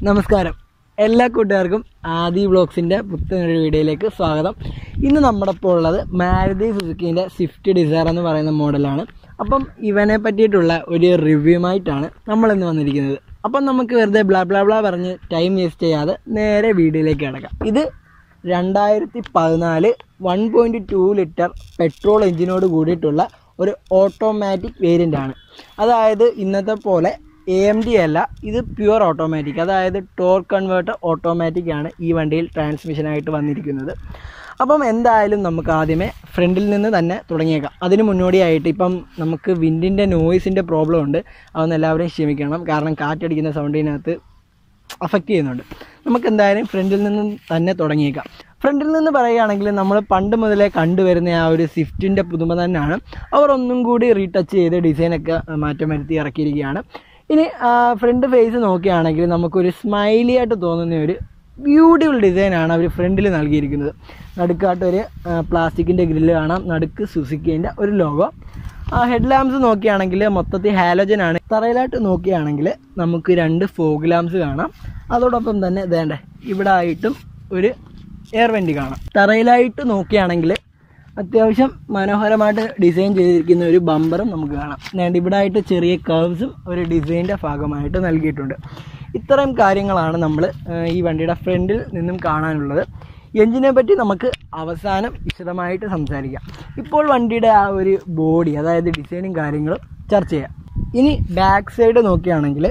നമസ്കാരം എല്ലാ കൂട്ടുകാർക്കും ആദി ബ്ലോഗ്സിൻ്റെ പുത്തനൊരു വീഡിയോയിലേക്ക് സ്വാഗതം ഇന്ന് നമ്മുടെ ഇപ്പോൾ ഉള്ളത് മാരുതി സുസുക്കിൻ്റെ സ്വിഫ്റ്റ് ഡിസയർ എന്ന് പറയുന്ന മോഡലാണ് അപ്പം ഇവനെ പറ്റിയിട്ടുള്ള ഒരു റിവ്യൂമായിട്ടാണ് നമ്മളിന്ന് വന്നിരിക്കുന്നത് അപ്പം നമുക്ക് വെറുതെ ബ്ലാ ബ്ലാ ബ്ലാ പറഞ്ഞ് ടൈം വേസ്റ്റ് ചെയ്യാതെ നേരെ വീഡിയോയിലേക്ക് കിടക്കാം ഇത് രണ്ടായിരത്തി പതിനാല് one point two litre petrol എഞ്ചിനോട് കൂടിയിട്ടുള്ള ഒരു ഓട്ടോമാറ്റിക് വേരിയൻ്റ് ആണ് അതായത് ഇന്നത്തെ പോലെ എ എം ഡി അല്ല ഇത് പ്യുവർ ഓട്ടോമാറ്റിക് അതായത് ടോർ കൺവേർട്ടർ ഓട്ടോമാറ്റിക് ആണ് ഈ വണ്ടിയിൽ ട്രാൻസ്മിഷനായിട്ട് വന്നിരിക്കുന്നത് അപ്പം എന്തായാലും നമുക്ക് ആദ്യമേ ഫ്രണ്ടിൽ നിന്ന് തന്നെ തുടങ്ങിയേക്കാം അതിന് മുന്നോടിയായിട്ട് ഇപ്പം നമുക്ക് വിൻഡിൻ്റെ നോയ്സിൻ്റെ പ്രോബ്ലം ഉണ്ട് അതൊന്ന് എല്ലാവരും ക്ഷമിക്കണം കാരണം കാറ്റടിക്കുന്ന സൗണ്ടിനകത്ത് അഫക്റ്റ് ചെയ്യുന്നുണ്ട് നമുക്ക് എന്തായാലും ഫ്രണ്ടിൽ നിന്ന് തന്നെ തുടങ്ങിയേക്കാം ഫ്രണ്ടിൽ നിന്ന് പറയുകയാണെങ്കിൽ നമ്മൾ പണ്ട് മുതലേ കണ്ടുവരുന്ന ആ ഒരു സ്വിഫ്റ്റിൻ്റെ പുതുമ തന്നെയാണ് അവർ ഒന്നും കൂടി റീടച്ച് ചെയ്ത് ഡിസൈനൊക്കെ മാറ്റം വരുത്തി ഇറക്കിയിരിക്കുകയാണ് ഇനി ഫ്രണ്ട് ഫേസ് നോക്കുകയാണെങ്കിൽ നമുക്കൊരു സ്മൈലി ആയിട്ട് തോന്നുന്ന ഒരു ബ്യൂട്ടിഫുൾ ഡിസൈനാണ് അവർ ഫ്രണ്ടിൽ നൽകിയിരിക്കുന്നത് നടുക്കായിട്ട് ഒരു പ്ലാസ്റ്റിക്കിൻ്റെ ഗ്രില്ല് കാണാം നടുക്ക് സുസുക്കിൻ്റെ ഒരു ലോഗോ ആ ഹെഡ് ലാംപ്സ് നോക്കുകയാണെങ്കിൽ മൊത്തത്തിൽ ഹാലോജൻ ആണ് തറയിലായിട്ട് നോക്കുകയാണെങ്കിൽ നമുക്ക് രണ്ട് ഫോഗ് ലാംപ്സ് കാണാം അതോടൊപ്പം തന്നെ വേണ്ടേ ഇവിടെ ആയിട്ടും ഒരു എയർ വെൻറ്റ് കാണാം തറയിലായിട്ട് നോക്കുകയാണെങ്കിൽ അത്യാവശ്യം മനോഹരമായിട്ട് ഡിസൈൻ ചെയ്തിരിക്കുന്ന ഒരു ബമ്പറും നമുക്ക് കാണാം വേണ്ട ഇവിടെ ആയിട്ട് ചെറിയ കർവ്സും ഒരു ഡിസൈൻ്റെ ഭാഗമായിട്ട് നൽകിയിട്ടുണ്ട് ഇത്രയും കാര്യങ്ങളാണ് നമ്മൾ ഈ വണ്ടിയുടെ ഫ്രണ്ടിൽ നിന്നും കാണാനുള്ളത് എഞ്ചിനെ പറ്റി നമുക്ക് അവസാനം വിശദമായിട്ട് സംസാരിക്കാം ഇപ്പോൾ വണ്ടിയുടെ ആ ഒരു ബോഡി അതായത് ഡിസൈനും കാര്യങ്ങളും ചർച്ച ചെയ്യാം ഇനി ബാക്ക് സൈഡ് നോക്കുകയാണെങ്കിൽ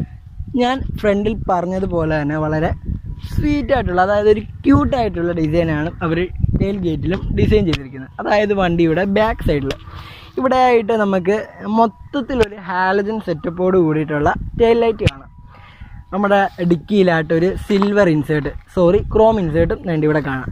ഞാൻ ഫ്രണ്ടിൽ പറഞ്ഞതുപോലെ തന്നെ വളരെ സ്വീറ്റ് ആയിട്ടുള്ള അതായത് ഒരു ക്യൂട്ടായിട്ടുള്ള ഡിസൈനാണ് അവർ ടെയിൽ ഗേറ്റിലും ഡിസൈൻ ചെയ്തിരിക്കുന്നത് അതായത് വണ്ടിയുടെ ബാക്ക് സൈഡിൽ ഇവിടെ ആയിട്ട് നമുക്ക് മൊത്തത്തിലൊരു ഹാലജൻ സെറ്റപ്പോട് കൂടിയിട്ടുള്ള ടെയിൽ ലൈറ്റ് കാണാം നമ്മുടെ ഡിക്കിയിലായിട്ട് ഒരു സിൽവർ ഇൻസേർട്ട് സോറി ക്രോം ഇൻസേർട്ടും വേണ്ടി ഇവിടെ കാണാം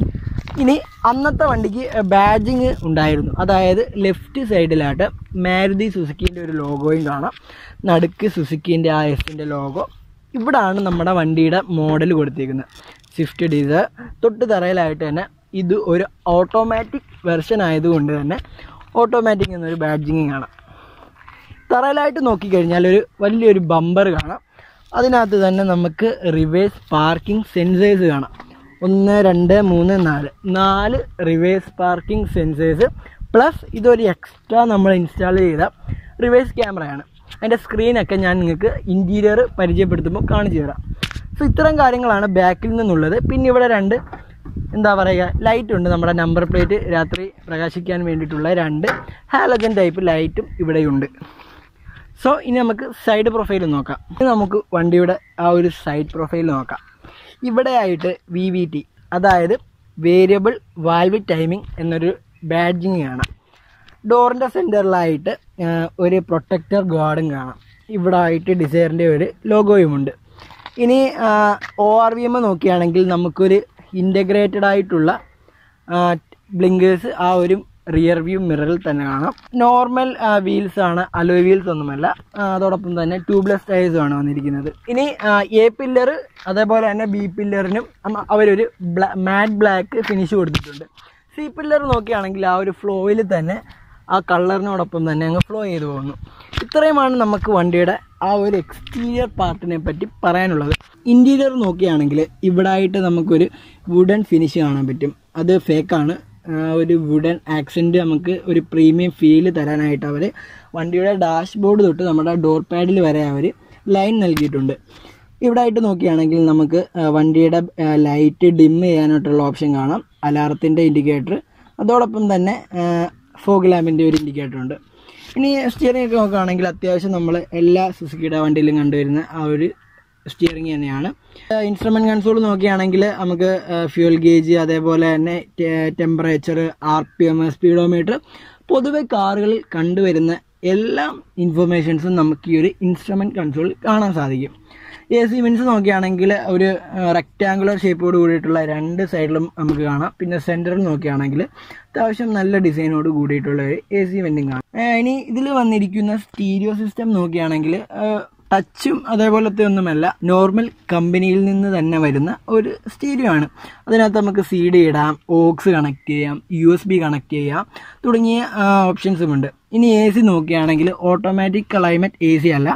ഇനി അന്നത്തെ വണ്ടിക്ക് ബാജിങ് ഉണ്ടായിരുന്നു അതായത് ലെഫ്റ്റ് സൈഡിലായിട്ട് മാരുതി സുസുക്കിൻ്റെ ഒരു ലോഗോയും കാണാം നടുക്ക് സുസുക്കിൻ്റെ ആ എസിൻ്റെ ലോഗോ ഇവിടാണ് നമ്മുടെ വണ്ടിയുടെ മോഡൽ കൊടുത്തിരിക്കുന്നത് സ്വിഫ്റ്റ് ഡീസർ തൊട്ട് തറയിലായിട്ട് തന്നെ ഇത് ഒരു ഓട്ടോമാറ്റിക് വെർഷൻ ആയതുകൊണ്ട് തന്നെ ഓട്ടോമാറ്റിക് എന്നൊരു ബാഡ്ജിങ് കാണാം തറയിലായിട്ട് നോക്കിക്കഴിഞ്ഞാൽ ഒരു വലിയൊരു ബമ്പർ കാണാം അതിനകത്ത് തന്നെ നമുക്ക് റിവേഴ്സ് പാർക്കിംഗ് സെൻസേഴ്സ് കാണാം ഒന്ന് രണ്ട് മൂന്ന് നാല് നാല് റിവേഴ്സ് പാർക്കിംഗ് സെൻസേഴ്സ് പ്ലസ് ഇതൊരു എക്സ്ട്രാ നമ്മൾ ഇൻസ്റ്റാൾ ചെയ്ത റിവേഴ്സ് ക്യാമറയാണ് അതിൻ്റെ സ്ക്രീനൊക്കെ ഞാൻ നിങ്ങൾക്ക് ഇൻറ്റീരിയർ പരിചയപ്പെടുത്തുമ്പോൾ കാണിച്ചു തരാം സോ ഇത്തരം കാര്യങ്ങളാണ് ബാക്കിൽ നിന്നുള്ളത് പിന്നെ ഇവിടെ രണ്ട് എന്താ പറയുക ലൈറ്റ് ഉണ്ട് നമ്മുടെ നമ്പർ പ്ലേറ്റ് രാത്രി പ്രകാശിക്കാൻ വേണ്ടിയിട്ടുള്ള രണ്ട് ഹാലജൻ ടൈപ്പ് ലൈറ്റും ഇവിടെയുണ്ട് സോ ഇനി നമുക്ക് സൈഡ് പ്രൊഫൈൽ നോക്കാം ഇനി നമുക്ക് വണ്ടിയുടെ ആ ഒരു സൈഡ് പ്രൊഫൈൽ നോക്കാം ഇവിടെ ആയിട്ട് വി വി ടി അതായത് വേരിയബിൾ വാൽവ് ടൈമിംഗ് എന്നൊരു ബാഡ്ജിങ് കാണാം ഡോറിൻ്റെ സെൻറ്ററിലായിട്ട് ഒരു പ്രൊട്ടക്റ്റർ ഗാർഡും കാണാം ഇവിടെ ആയിട്ട് ഡിസൈറിൻ്റെ ഒരു ലോഗോയുമുണ്ട് ഇനി ഒ ആർ വി എം നോക്കുകയാണെങ്കിൽ നമുക്കൊരു ഇൻ്റഗ്രേറ്റഡ് ആയിട്ടുള്ള ബ്ലിങ്കേഴ്സ് ആ ഒരു റിയർ വ്യൂ മിററിൽ തന്നെ കാണാം നോർമൽ വീൽസ് ആണ് അലോയ് വീൽസ് ഒന്നുമല്ല അതോടൊപ്പം തന്നെ ട്യൂബ്ലെസ് ടയേഴ്സും ആണ് വന്നിരിക്കുന്നത് ഇനി എ പില്ലർ അതേപോലെ തന്നെ ബി പില്ലറിനും അവരൊരു മാറ്റ് ബ്ലാക്ക് ഫിനിഷ് കൊടുത്തിട്ടുണ്ട് സി പില്ലർ നോക്കുകയാണെങ്കിൽ ആ ഒരു ഫ്ലോയിൽ തന്നെ ആ കളറിനോടൊപ്പം തന്നെ അങ്ങ് ഫ്ലോ ചെയ്തു പോകുന്നു ഇത്രയുമാണ് നമുക്ക് വണ്ടിയുടെ ആ ഒരു എക്സ്റ്റീരിയർ പാർട്ടിനെ പറ്റി പറയാനുള്ളത് ഇൻറ്റീരിയർ നോക്കുകയാണെങ്കിൽ ഇവിടെ ആയിട്ട് നമുക്കൊരു വുഡൻ ഫിനിഷ് കാണാൻ പറ്റും അത് ഫേക്കാണ് ഒരു വുഡൻ ആക്സെൻറ്റ് നമുക്ക് ഒരു പ്രീമിയം ഫീല് തരാനായിട്ട് അവർ വണ്ടിയുടെ ഡാഷ്ബോർഡ് തൊട്ട് നമ്മുടെ ഡോർ പാഡിൽ വരെ അവർ ലൈൻ നൽകിയിട്ടുണ്ട് ഇവിടെ ആയിട്ട് നോക്കുകയാണെങ്കിൽ നമുക്ക് വണ്ടിയുടെ ലൈറ്റ് ഡിം ചെയ്യാനായിട്ടുള്ള ഓപ്ഷൻ കാണാം അലാറത്തിൻ്റെ ഇൻഡിക്കേറ്റർ അതോടൊപ്പം തന്നെ ഫോഗ് ലാമ്പിൻ്റെ ഒരു ഇൻഡിക്കേറ്റർ ഉണ്ട് ഇനി സ്റ്റിയറിംഗ് ഒക്കെ നോക്കുകയാണെങ്കിൽ അത്യാവശ്യം നമ്മൾ എല്ലാ സുസുക്കിയുടെ വണ്ടിയിലും കണ്ടുവരുന്ന ആ ഒരു സ്റ്റിയറിംഗ് തന്നെയാണ് ഇൻസ്ട്രുമെൻറ്റ് കൺസോൾ നോക്കുകയാണെങ്കിൽ നമുക്ക് ഫ്യൂൽ ഗേജ് അതേപോലെ തന്നെ temperature R P M speedometer പൊതുവെ കാറുകളിൽ കണ്ടുവരുന്ന എല്ലാ ഇൻഫർമേഷൻസും നമുക്ക് ഈ ഒരു ഇൻസ്ട്രുമെൻറ്റ് കൺസോളിൽ കാണാൻ സാധിക്കും എ സി മിൻസ് നോക്കുകയാണെങ്കിൽ ഒരു റെക്റ്റാങ്കുലർ ഷേപ്പോട് കൂടിയിട്ടുള്ള രണ്ട് സൈഡിലും നമുക്ക് കാണാം പിന്നെ സെൻറ്ററിൽ നോക്കുകയാണെങ്കിൽ അത്യാവശ്യം നല്ല ഡിസൈനോട് കൂടിയിട്ടുള്ള ഒരു എ സി വെൻറ്റിംഗ് കാണാം ഇനി ഇതിൽ വന്നിരിക്കുന്ന സ്റ്റീരിയോ സിസ്റ്റം നോക്കുകയാണെങ്കിൽ ടച്ചും അതേപോലത്തെ ഒന്നുമല്ല നോർമൽ കമ്പനിയിൽ നിന്ന് തന്നെ വരുന്ന ഒരു സ്റ്റീരിയോ ആണ് അതിനകത്ത് നമുക്ക് സി ഡി ഇടാം ഓക്സ് കണക്ട് ചെയ്യാം യു എസ് ബി കണക്ട് ചെയ്യാം തുടങ്ങിയ ഓപ്ഷൻസും ഉണ്ട് ഇനി എ സി നോക്കുകയാണെങ്കിൽ ഓട്ടോമാറ്റിക് ക്ലൈമറ്റ് എ സി അല്ല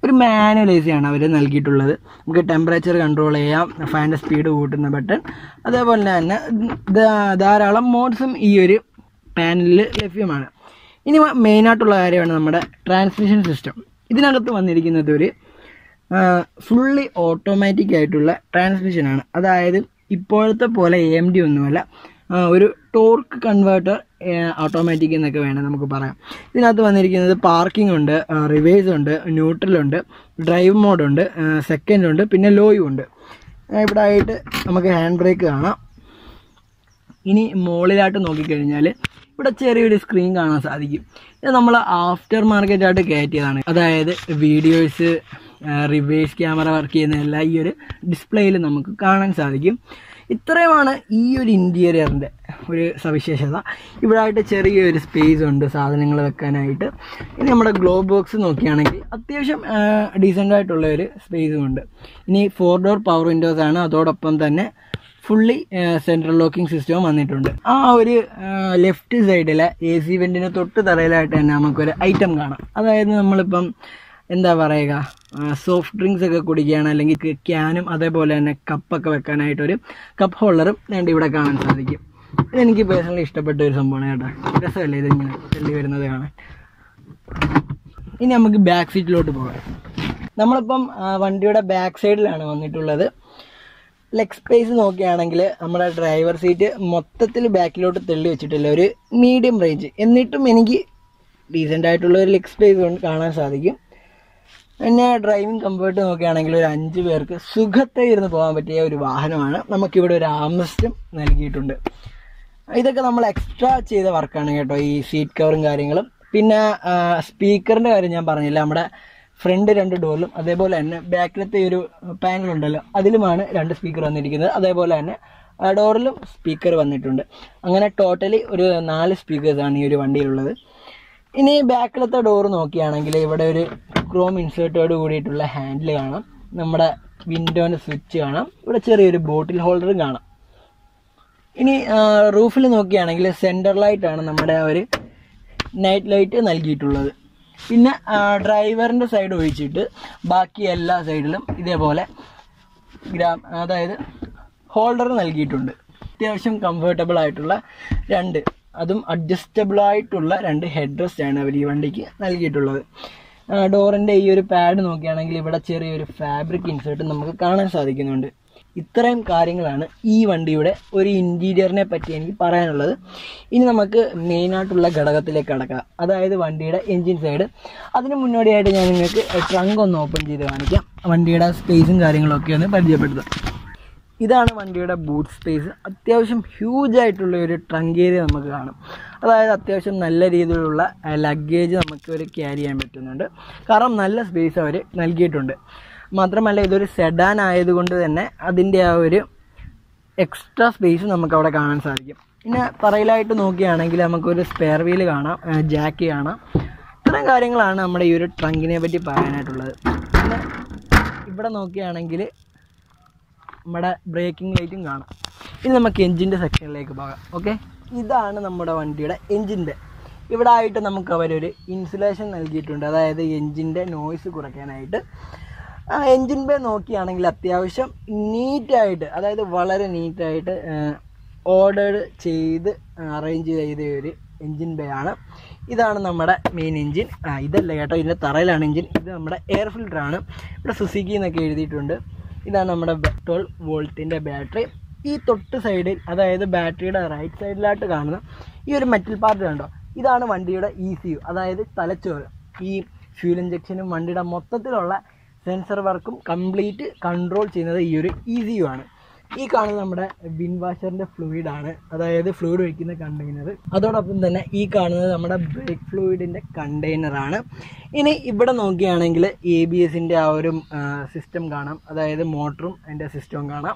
ഒരു മാനുവൽ എ സിയാണ് അവർ നൽകിയിട്ടുള്ളത് നമുക്ക് ടെമ്പറേച്ചർ കൺട്രോൾ ചെയ്യാം ഫാനിൻ്റെ സ്പീഡ് കൂട്ടുന്ന ബട്ടൺ അതേപോലെ തന്നെ ധാ- ധാരാളം മോഡ്സും ഈ ഒരു പാനലിൽ ലഭ്യമാണ് ഇനി മെയിനായിട്ടുള്ള കാര്യമാണ് നമ്മുടെ ട്രാൻസ്മിഷൻ സിസ്റ്റം ഇതിനകത്ത് വന്നിരിക്കുന്നത് ഒരു ഫുള്ളി ഓട്ടോമാറ്റിക് ആയിട്ടുള്ള ട്രാൻസ്മിഷനാണ് അതായത് ഇപ്പോഴത്തെ പോലെ എ എം ഡി ഒന്നുമല്ല ആ, ഒരു ടോർക്ക് കൺവേർട്ടർ ഓട്ടോമാറ്റിക് എന്നൊക്കെ വേണം നമുക്ക് പറയാം ഇതിനകത്ത് വന്നിരിക്കുന്നത് പാർക്കിംഗ് ഉണ്ട് റിവേഴ്സ് ഉണ്ട് ന്യൂട്രൽ ഉണ്ട് ഡ്രൈവ് മോഡ് ഉണ്ട് സെക്കൻഡ് ഉണ്ട് പിന്നെ ലോയും ഉണ്ട് ആ, ഇവിടെ ആയിട്ട് നമുക്ക് ഹാൻഡ് ബ്രേക്ക് കാണാം ഇനി മുകളിലായിട്ട് നോക്കിക്കഴിഞ്ഞാൽ ഇവിടെ ചെറിയൊരു സ്ക്രീൻ കാണാൻ സാധിക്കും ഇത് നമ്മൾ ആഫ്റ്റർ മാർക്കറ്റായിട്ട് കയറ്റിയതാണ് അതായത് വീഡിയോസ് റിവേഴ്സ് ക്യാമറ വർക്ക് ചെയ്യുന്ന എല്ലാം ഈ ഒരു ഡിസ്പ്ലേയിൽ നമുക്ക് കാണാൻ സാധിക്കും ഇത്രയുമാണ് ഈ ഒരു ഇൻറ്റീരിയറിൻ്റെ ഒരു സവിശേഷത ഇവിടെ ആയിട്ട് ചെറിയൊരു സ്പേസ് ഉണ്ട് സാധനങ്ങൾ വെക്കാനായിട്ട് ഇനി നമ്മുടെ ഗ്ലോ ബോക്സ് നോക്കുകയാണെങ്കിൽ അത്യാവശ്യം ഡീസൻ്റ് ആയിട്ടുള്ള ഒരു സ്പേസും ഉണ്ട് ഇനി ഫോർ ഡോർ പവർ വിൻഡോസ് ആണ് അതോടൊപ്പം തന്നെ ഫുള്ളി സെൻട്രൽ ലോക്കിംഗ് സിസ്റ്റവും വന്നിട്ടുണ്ട് ആ ഒരു ലെഫ്റ്റ് സൈഡിലെ എ സി വെൻറ്റിന് തൊട്ട് തറയിലായിട്ട് തന്നെ നമുക്കൊരു ഐറ്റം കാണാം അതായത് നമ്മളിപ്പം എന്താ പറയുക സോഫ്റ്റ് ഡ്രിങ്ക്സ് ഒക്കെ കുടിക്കുകയാണ് അല്ലെങ്കിൽ ക്യാനും അതേപോലെ തന്നെ കപ്പൊക്കെ വെക്കാനായിട്ടൊരു കപ്പ് ഹോൾഡറും വേണ്ടി ഇവിടെ കാണാൻ സാധിക്കും ഇതെനിക്ക് പേഴ്സണലി ഇഷ്ടപ്പെട്ട ഒരു സംഭവമാണ് കേട്ടോ രസമല്ലേ ഇതിങ്ങനെ തള്ളി വരുന്നത് കാണാൻ ഇനി നമുക്ക് ബാക്ക് സീറ്റിലോട്ട് പോകാം നമ്മളിപ്പം ആ, വണ്ടിയുടെ ബാക്ക് സൈഡിലാണ് വന്നിട്ടുള്ളത് ലെഗ് സ്പേസ് നോക്കുകയാണെങ്കിൽ നമ്മുടെ ഡ്രൈവർ സീറ്റ് മൊത്തത്തിൽ ബാക്കിലോട്ട് തള്ളി വെച്ചിട്ടില്ല ഒരു മീഡിയം റേഞ്ച് എന്നിട്ടും എനിക്ക് ഡീസൻ്റ് ആയിട്ടുള്ള ഒരു ലെഗ് സ്പേസ് കൊണ്ട് കാണാൻ സാധിക്കും പിന്നെ ഡ്രൈവിംഗ് കംഫർട്ട് നോക്കുകയാണെങ്കിൽ ഒരു അഞ്ച് പേർക്ക് സുഖത്തെ ഇരുന്ന് പോകാൻ പറ്റിയ ഒരു വാഹനമാണ് നമുക്കിവിടെ ഒരു ആംറസ്റ്റും നൽകിയിട്ടുണ്ട് ഇതൊക്കെ നമ്മൾ എക്സ്ട്രാ ചെയ്ത വർക്കാണ് കേട്ടോ ഈ സീറ്റ് കവറും കാര്യങ്ങളും പിന്നെ സ്പീക്കറിൻ്റെ കാര്യം ഞാൻ പറഞ്ഞില്ല നമ്മുടെ ഫ്രണ്ട് രണ്ട് ഡോറിലും അതേപോലെ തന്നെ ബാക്കിലത്തെ ഈ ഒരു പാനൽ ഉണ്ടല്ലോ അതിലുമാണ് രണ്ട് സ്പീക്കർ വന്നിരിക്കുന്നത് അതേപോലെ തന്നെ ഡോറിലും സ്പീക്കർ വന്നിട്ടുണ്ട് അങ്ങനെ ടോട്ടലി ഒരു നാല് സ്പീക്കേഴ്സാണ് ഈ ഒരു വണ്ടിയിലുള്ളത് ഇനി ബാക്കിലത്തെ ഡോർ നോക്കുകയാണെങ്കിൽ ഇവിടെ ഒരു ക്രോം ഇൻസേർട്ടോട് കൂടിയിട്ടുള്ള ഹാൻഡിൽ കാണാം നമ്മുടെ വിൻഡോൻ്റെ സ്വിച്ച് കാണാം ഇവിടെ ചെറിയൊരു ബോട്ടിൽ ഹോൾഡറും കാണാം ഇനി റൂഫിൽ നോക്കുകയാണെങ്കിൽ സെൻറ്റർ ലൈറ്റാണ് നമ്മുടെ ആ ഒരു നൈറ്റ് ലൈറ്റ് നൽകിയിട്ടുള്ളത് പിന്നെ ഡ്രൈവറിൻ്റെ സൈഡ് ഒഴിച്ചിട്ട് ബാക്കി എല്ലാ സൈഡിലും ഇതേപോലെ ഗ്രാം അതായത് ഹോൾഡർ നൽകിയിട്ടുണ്ട് അത്യാവശ്യം കംഫർട്ടബിൾ ആയിട്ടുള്ള രണ്ട് അതും അഡ്ജസ്റ്റബിൾ ആയിട്ടുള്ള രണ്ട് ഹെഡ് റെസ്റ്റ് ആണ് അവർ ഈ വണ്ടിക്ക് നൽകിയിട്ടുള്ളത് ഡോറിൻ്റെ ഈ ഒരു പാഡ് നോക്കുകയാണെങ്കിൽ ഇവിടെ ചെറിയൊരു ഫാബ്രിക് ഇൻസേർട്ട് നമുക്ക് കാണാൻ സാധിക്കുന്നുണ്ട് ഇത്രയും കാര്യങ്ങളാണ് ഈ വണ്ടിയുടെ ഒരു ഇൻറ്റീരിയറിനെ പറ്റി എനിക്ക് പറയാനുള്ളത് ഇനി നമുക്ക് മെയിനായിട്ടുള്ള ഘടകത്തിലേക്ക് കടക്കാം അതായത് വണ്ടിയുടെ എൻജിൻ സൈഡ് അതിന് മുന്നോടിയായിട്ട് ഞാൻ നിങ്ങൾക്ക് ട്രങ്ക് ഒന്ന് ഓപ്പൺ ചെയ്ത് കാണിക്കാം വണ്ടിയുടെ സ്പേസും കാര്യങ്ങളൊക്കെ ഒന്ന് പരിചയപ്പെടുത്താം ഇതാണ് വണ്ടിയുടെ ബൂട്ട് സ്പേസ് അത്യാവശ്യം ഹ്യൂജ് ആയിട്ടുള്ള ഒരു ട്രങ്ക് ഏരിയ നമുക്ക് കാണും അതായത് അത്യാവശ്യം നല്ല രീതിയിലുള്ള ലഗേജ് നമുക്ക് ഒരു ക്യാരി ചെയ്യാൻ പറ്റുന്നുണ്ട് കാരണം നല്ല സ്പേസ് അവർ നൽകിയിട്ടുണ്ട് മാത്രമല്ല ഇതൊരു സെഡാൻ ആയതുകൊണ്ട് തന്നെ അതിൻ്റെ ആ ഒരു എക്സ്ട്രാ സ്പേസ് നമുക്ക് അവിടെ കാണാൻ സാധിക്കും പിന്നെ തറയിലായിട്ട് നോക്കുകയാണെങ്കിൽ നമുക്കൊരു സ്പെയർ വീല് കാണാം ജാക്ക് കാണാം ഇത്തരം കാര്യങ്ങളാണ് നമ്മുടെ ഈ ഒരു ട്രങ്കിനെ പറ്റി പറയാനായിട്ടുള്ളത് പിന്നെ ഇവിടെ നോക്കുകയാണെങ്കിൽ നമ്മുടെ ബ്രേക്കിംഗ് ലൈറ്റും കാണാം ഇനി നമുക്ക് എൻജിൻ്റെ സെക്ഷനിലേക്ക് പോകാം ഓക്കെ ഇതാണ് നമ്മുടെ വണ്ടിയുടെ എൻജിൻ്റെ ഇവിടെ ആയിട്ട് നമുക്ക് അവരൊരു ഇൻസുലേഷൻ നൽകിയിട്ടുണ്ട് അതായത് എൻജിൻ്റെ നോയ്സ് കുറയ്ക്കാനായിട്ട് ആ എൻജിൻ ബേ നോക്കിയാണെങ്കിൽ അത്യാവശ്യം നീറ്റായിട്ട് അതായത് വളരെ നീറ്റായിട്ട് ഓർഡേഡ് ചെയ്ത് അറേഞ്ച് ചെയ്ത ഒരു എൻജിൻ ബേ ആണ് ഇതാണ് നമ്മുടെ മെയിൻ എൻജിൻ ആ ഇതല്ല കേട്ടോ ഇതിൻ്റെ തറയിലാണ് എൻജിൻ ഇത് നമ്മുടെ എയർ ഫിൽറ്ററാണ് ഇവിടെ സുസുക്കി എന്നൊക്കെ എഴുതിയിട്ടുണ്ട് ഇതാണ് നമ്മുടെ ട്വൽവ് വോൾട്ടിൻ്റെ ബാറ്ററി ഈ തൊട്ട് സൈഡിൽ അതായത് ബാറ്ററിയുടെ റൈറ്റ് സൈഡിലായിട്ട് കാണുന്ന ഈ ഒരു മെറ്റൽ പാർട്ട് കണ്ടോ ഇതാണ് വണ്ടിയുടെ ഇ സി യു അതായത് തലച്ചോറ് ഈ ഫ്യൂൽ ഇഞ്ചക്ഷനും വണ്ടിയുടെ മൊത്തത്തിലുള്ള സെൻസർ വർക്കും കംപ്ലീറ്റ് കൺട്രോൾ ചെയ്യുന്നത് ഈ ഒരു ഇ സി യു ആണ് ഈ കാണുന്നത് നമ്മുടെ വിൻ വാഷറിൻ്റെ ഫ്ലൂയിഡാണ് അതായത് ഫ്ലൂയിഡ് ഒഴിക്കുന്ന കണ്ടെയ്നർ അതോടൊപ്പം തന്നെ ഈ കാണുന്നത് നമ്മുടെ ബ്രേക്ക് ഫ്ലൂയിഡിൻ്റെ കണ്ടെയ്നറാണ് ഇനി ഇവിടെ നോക്കുകയാണെങ്കിൽ എ ബി എസിൻ്റെ ആ ഒരു സിസ്റ്റം കാണാം അതായത് മോട്ടറും അതിൻ്റെ സിസ്റ്റവും കാണാം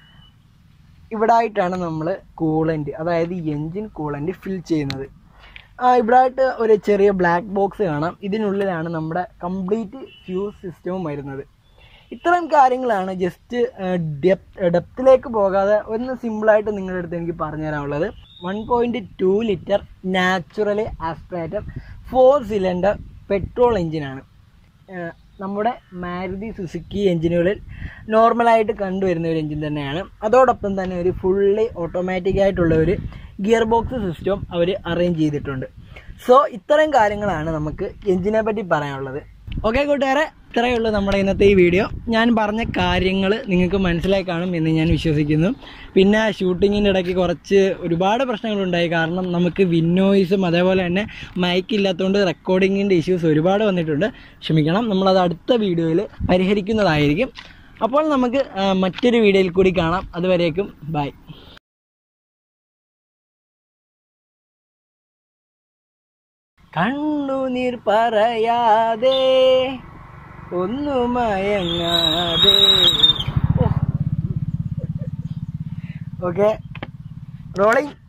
ഇവിടെ ആയിട്ടാണ് നമ്മൾ കൂളൻ്റ് അതായത് എൻജിൻ കൂളൻ്റ് ഫിൽ ചെയ്യുന്നത് ആ ഇവിടെ ആയിട്ട് ഒരു ചെറിയ ബ്ലാക്ക് ബോക്സ് കാണാം ഇതിനുള്ളിലാണ് നമ്മുടെ കംപ്ലീറ്റ് ഫ്യൂസ് സിസ്റ്റവും വരുന്നത് ഇത്തരം കാര്യങ്ങളാണ് ജസ്റ്റ് ഡെപ്ത് ഡെപ്തിലേക്ക് പോകാതെ ഒന്ന് സിമ്പിളായിട്ട് നിങ്ങളുടെ അടുത്ത് എനിക്ക് പറഞ്ഞു തരാനുള്ളത് one point two litre naturally aspirated four cylinder petrol എഞ്ചിനാണ് നമ്മുടെ മാരുതി സുസുക്കി എഞ്ചിനുകളിൽ നോർമലായിട്ട് കണ്ടുവരുന്ന ഒരു എഞ്ചിൻ തന്നെയാണ് അതോടൊപ്പം തന്നെ ഒരു ഫുള്ളി ഓട്ടോമാറ്റിക് ആയിട്ടുള്ള ഒരു ഗിയർ ബോക്സ് സിസ്റ്റം അവർ അറേഞ്ച് ചെയ്തിട്ടുണ്ട് സോ ഇത്തരം കാര്യങ്ങളാണ് നമുക്ക് എഞ്ചിനെ പറ്റി പറയാനുള്ളത് ഓക്കെ കൂട്ടുകാരെ ഇത്രയേ ഉള്ളൂ നമ്മുടെ ഇന്നത്തെ ഈ വീഡിയോ ഞാൻ പറഞ്ഞ കാര്യങ്ങൾ നിങ്ങൾക്ക് മനസ്സിലായി കാണും എന്ന് ഞാൻ വിശ്വസിക്കുന്നു പിന്നെ ഷൂട്ടിങ്ങിൻ്റെ ഇടയ്ക്ക് കുറച്ച് ഒരുപാട് പ്രശ്നങ്ങളുണ്ടായി കാരണം നമുക്ക് വിന്നോയിസും അതേപോലെ തന്നെ മൈക്ക് ഇല്ലാത്തതുകൊണ്ട് റെക്കോർഡിങ്ങിൻ്റെ ഇഷ്യൂസ് ഒരുപാട് വന്നിട്ടുണ്ട് ക്ഷമിക്കണം നമ്മളത് അടുത്ത വീഡിയോയിൽ പരിഹരിക്കുന്നതായിരിക്കും അപ്പോൾ നമുക്ക് ആ, മറ്റൊരു വീഡിയോയിൽ കൂടി കാണാം അതുവരേക്കും ബൈ കണ്ണുനീർ പറയാതെ ഒന്നു മയങ്ങാതെ ഓക്കെ റോളിംഗ്